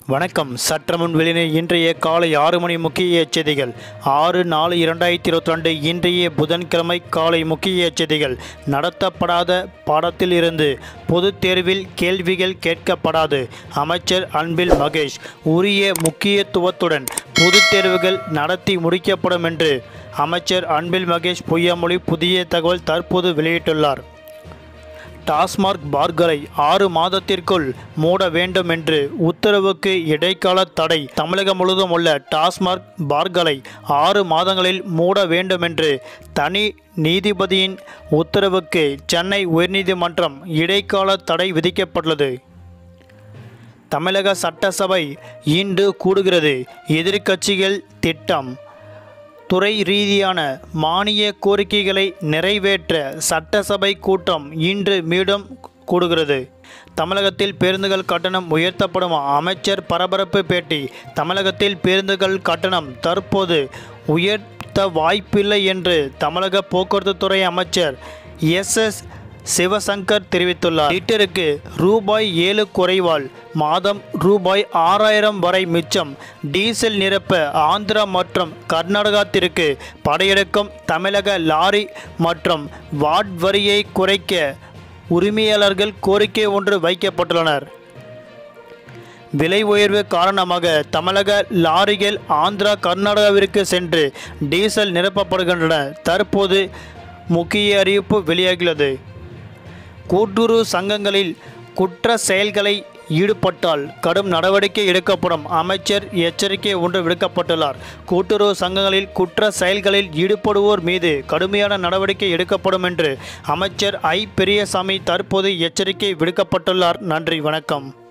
வணக்கம் சற்றமுன் வெளியின இன்றைய காலை ஆறு மணி முக்கிய செய்திகள் ஆறு நாலு இரண்டாயிரத்தி இருபத்தி ரெண்டு இன்றைய புதன்கிழமை காலை முக்கிய செய்திகள் நடத்தப்படாத பாடத்தில் இருந்து பொதுத் தேர்வில் கேள்விகள் கேட்கப்படாது அமைச்சர் அன்பில் மகேஷ் உரிய முக்கியத்துவத்துடன் பொதுத் தேர்வுகள் நடத்தி முடிக்கப்படும் என்று அமைச்சர் அன்பில் மகேஷ் பொய்யாமொழி புதிய தகவல் தற்போது வெளியிட்டுள்ளார் டாஸ்மார்க் பார்களை ஆறு மாதத்திற்குள் மூட வேண்டும் என்று உத்தரவுக்கு இடைக்கால தடை தமிழகம் முழுவதும் உள்ள டாஸ்மார்க் பார்களை ஆறு மாதங்களில் மூட வேண்டும் என்று தனி நீதிபதியின் உத்தரவுக்கு சென்னை உயர்நீதிமன்றம் இடைக்கால தடை விதிக்கப்பட்டுள்ளது தமிழக சட்டசபை இன்று கூடுகிறது எதிர்க்கட்சிகள் திட்டம் துறை ரீதியான மானிய கோரிக்கைகளை நிறைவேற்ற சட்டசபை கூட்டம் இன்று மீண்டும் கூடுகிறது தமிழகத்தில் பேருந்துகள் கட்டணம் உயர்த்தப்படும் அமைச்சர் பரபரப்பு பேட்டி தமிழகத்தில் பேருந்துகள் கட்டணம் தற்போது உயர்த்த வாய்ப்பில்லை என்று தமிழக போக்குவரத்து துறை அமைச்சர் எஸ் எஸ் சிவசங்கர் தெரிவித்துள்ளார் லிட்டருக்கு ரூபாய் ஏழு குறைவால் மாதம் ரூபாய் ஆறாயிரம் வரை மிச்சம் டீசல் நிரப்ப ஆந்திரா மற்றும் கர்நாடகத்திற்கு படையெடுக்கும் தமிழக லாரி மற்றும் வாட் வரியை குறைக்க உரிமையாளர்கள் கோரிக்கை ஒன்று வைக்கப்பட்டுள்ளனர் விலை உயர்வு காரணமாக தமிழக லாரிகள் ஆந்திரா கர்நாடகாவிற்கு சென்று டீசல் நிரப்பப்படுகின்றன தற்போது முக்கிய அறிவிப்பு வெளியாகியுள்ளது கூட்டுறவு சங்கங்களில் குற்ற செயல்களை ஈடுபட்டால் கடும் நடவடிக்கை எடுக்கப்படும் அமைச்சர் எச்சரிக்கை ஒன்று விடுக்கப்பட்டுள்ளார் கூட்டுறவு சங்கங்களில் குற்ற செயல்களில் ஈடுபடுவோர் மீது கடுமையான நடவடிக்கை எடுக்கப்படும் என்று அமைச்சர் ஐ பெரியசாமி தற்போது எச்சரிக்கை விடுக்கப்பட்டுள்ளார் நன்றி வணக்கம்